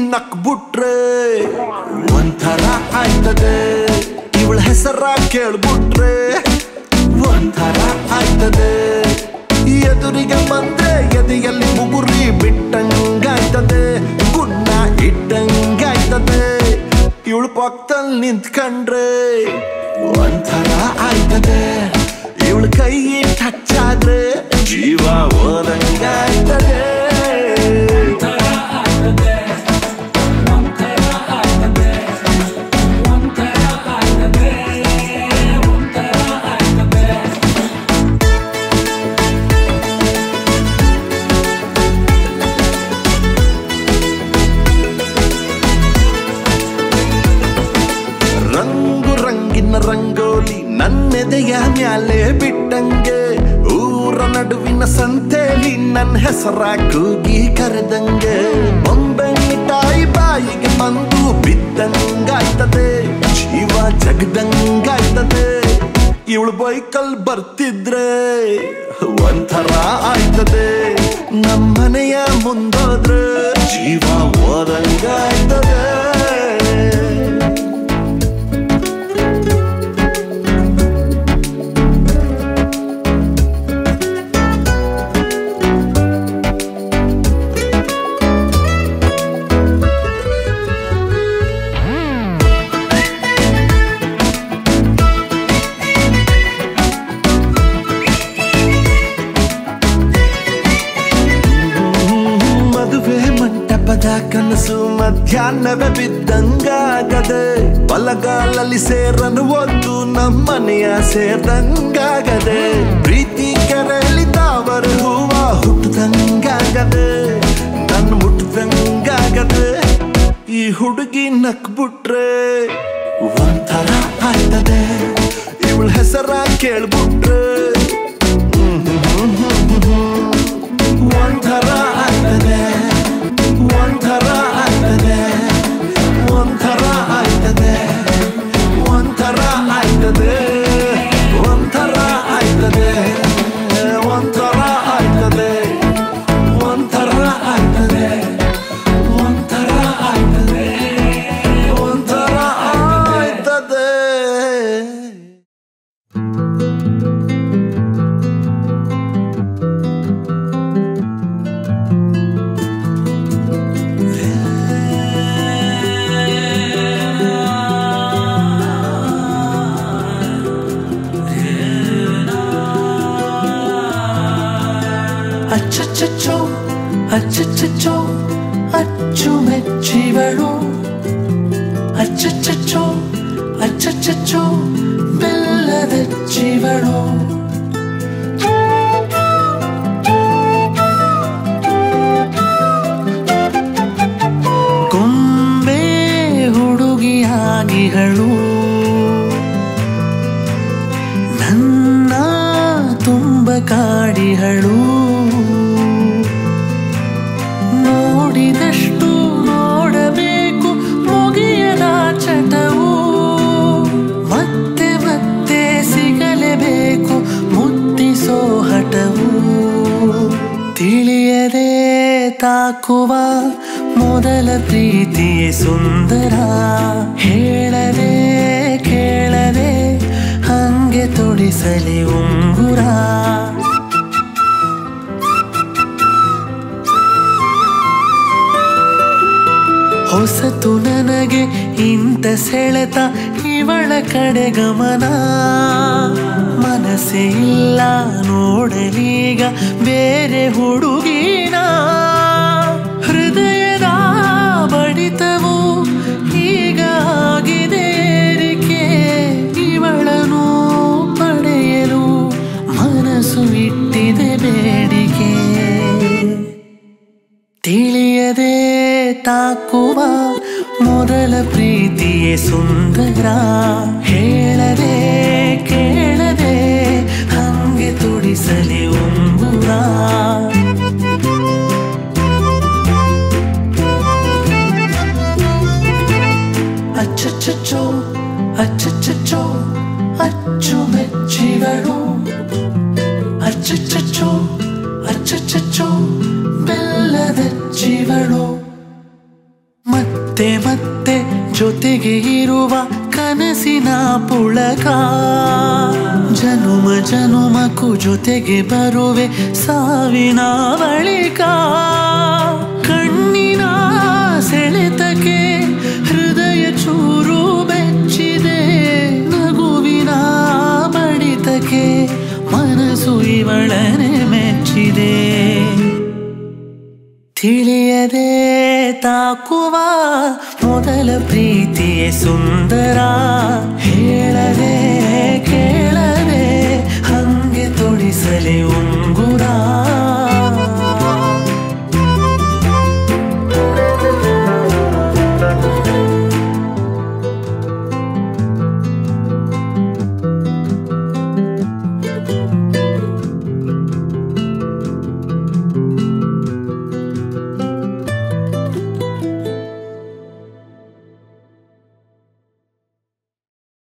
ನಕ್ಬಿಟ್ರೆ ಒಂಥರ ಆಯ್ತದೆ ಇವಳ ಹೆಸರ ಕೇಳ್ಬಿಟ್ರೆ ಒಂಥರ ಆಯ್ತದೆ ಎದುರಿಗೆ ಬಂದ್ರೆ ಎದೆಯಲ್ಲಿ ಮುಗುರಿ ಬಿಟ್ಟಂಗಾಯ್ತದೆ ಗುಣ್ಣ ಇಟ್ಟಂಗಾಯ್ತದೆ ಇವಳು ಪಕ್ಕದಲ್ಲಿ ನಿಂತ್ಕಂಡ್ರೆ ಒಂಥರ ಆಯ್ತದೆ ಇವಳ ಕೈ ಟಚ್ ಆದ್ರೆ ಜೀವ ಓದಂಗಾಯ್ತದೆ ರಂಗು ರಂಗಿನ ರಂಗೋಲಿ ನನ್ನೆದೆಯ ಮ್ಯಾಲೆ ಬಿಟ್ಟಂಗೆ ಊರ ನಡುವಿನ ಸಂತೆಲಿ ನನ್ನ ಹೆಸರ ಕೂಗಿ ಕರೆದಂಗೆ ಬೊಂಬೆ ಮಿಠಾಯಿ ಬಾಯಿಗೆ ಬಂದು ಬಿದ್ದಂಗಾಯ್ತದೆ ಜೀವ ಜಗದಂಗಾಯ್ತದೆ ಇವಳು ಬೈಕಲ್ ಬರ್ತಿದ್ರೆ ಒಂಥರ ಆಯ್ತದೆ ನಮ್ಮನೆಯ ಮುಂದೋದ್ರೆ ಜೀವ ಓದಂಗಾಯ್ತದೆ ಮದುವೆ ಮಂಟಪದ ಕನಸು ಮಧ್ಯಾಹ್ನವೇ ಬಿದ್ದಂಗಾಗದೆ ಬಲಗಾಲಲ್ಲಿ ಸೇರನು ಒಂದು ನಮ್ಮನೆಯ ಸೇರ್ದಂಗಾಗದೆ ಪ್ರೀತಿ ಕೆರೆಯಲ್ಲಿ ತಾವರ ಹೂವ ಹುಟ್ಟದಂಗಾಗದೆ ನನ್ನ ಮುಟ್ಟದಂಗಾಗದೆ ಈ ಹುಡುಗಿ ನಕ್ಬಿಟ್ರೆ ಒಂಥರ ಆಯ್ತದೆ ಇವಳ ಹೆಸರ ಕೇಳ್ಬಿಟ್ರೆ ಒಂಥರ ಆಗ್ತದೆ ಒಂಥರ ಆಗ್ತದೆ ಒಂಥರ ಆಗ್ತದೆ ಒಂಥರ ಆಗ್ತದೆ ಒಂಥರ ಆಗ್ತದೆ ಒಂಥರ ಆಗ್ತದೆ ಒಂಥರ ಆಗ್ತದೆ ಒಂಥರ ಆಗ್ತದೆ ಒಂಥರ ಆಗ್ತದೆ ಅಚ್ಚಚ್ಚಚ್ಚೋ ಅಚ್ಚಚ್ಚಚ್ಚೋ ಅಚ್ಚುಮೆಚ್ಚಿವಳು ಅಚ್ಚಚ್ಚಚ್ಚೋ ಅಚ್ಚಚ್ಚಚ್ಚೋ ಬೆಲ್ಲದಚ್ಚಿವಳು ಗೊಂಬೆ ಹುಡುಗಿಯಾಗಿಗಳು ನನ್ನ ತುಂಬ ಕಾಡಿಗಳು ನೋಡಿದಷ್ಟು ನೋಡಬೇಕು ಮುಗಿಯದ ಚಟವು ಮತ್ತೆ ಮತ್ತೆ ಸಿಗಲೇಬೇಕು ಮುತ್ತಿಸೋ ಹಠವು ತಿಳಿಯದೆ ತಾಕುವ ಮೊದಲ ಪ್ರೀತಿಯೇ ಸುಂದರ ಹೇಳದೆ ಕೇಳದೆ ಹಂಗೆ ತೊಡಿಸಲಿ ಉಂಗುರ ಹೊಸತು ನನಗೆ ಇಂಥ ಸೆಳೆತ ಇವಳ ಕಡೆ ಗಮನ ಮನಸ್ಸೇ ಇಲ್ಲ ನೋಡಲೀಗ ಬೇರೆ ಹುಡುಗಿನ ಹೃದಯದ ಬಡಿತವು ಈಗ ಆಗಿದೆ ಏರಿಕೆ ಇವಳನ್ನು ಪಡೆಯಲು ಮನಸ್ಸು ಇಟ್ಟಿದೆ ಬೇಡಿಕೆ ತಿಳಿಯದೆ ತಾಕುವ ಮೊದಲ ಪ್ರೀತಿಯೇ ಸುಂದರ ಹೇಳದೆ ಕೇಳದೆ ಹಂಗೆ ತುಡಿಸಲಿ ಉಂಗುರ ಅಚ್ಚಚ್ಚಚ್ಚೋ ಅಚ್ಚಚ್ಚಚ್ಚೋ ಅಚ್ಚುಮೆಚ್ಚಿಗಳು ಅಚ್ಚಚ್ಚಚ್ಚೋ ಅಚ್ಚಚ್ಚಚ್ಚೋ ಬೆಲ್ಲದಚ್ಚಿವಳು ಮತ್ತೆ ಮತ್ತೆ ಜೊತೆಗೆ ಇರುವ ಕನಸಿನ ಪುಳಕ ಜನುಮ ಜನುಮಕ್ಕೂ ಜೊತೆಗೆ ಬರುವೆ ಸಾವಿನ ಬಳಿಕ ಕಣ್ಣಿನ ಸೆಳೆತಕ್ಕೆ ಹೃದಯ ಚೂರು ಬೆಚ್ಚಿದೆ ನಗುವಿನ ಬಡಿತಕ್ಕೆ ಮನಸ್ಸು ಇವಳನೆ ಮೆಚ್ಚಿದೆ ತಿಳಿಯದೆ ತಾಕುವ ಮೊದಲ ಪ್ರೀತಿಯೇ ಸುಂದರ ಹೇಳದೆ ಕೇಳದೆ ಹಂಗೆ ತೊಡಿಸಲಿ ಉಂಗುರ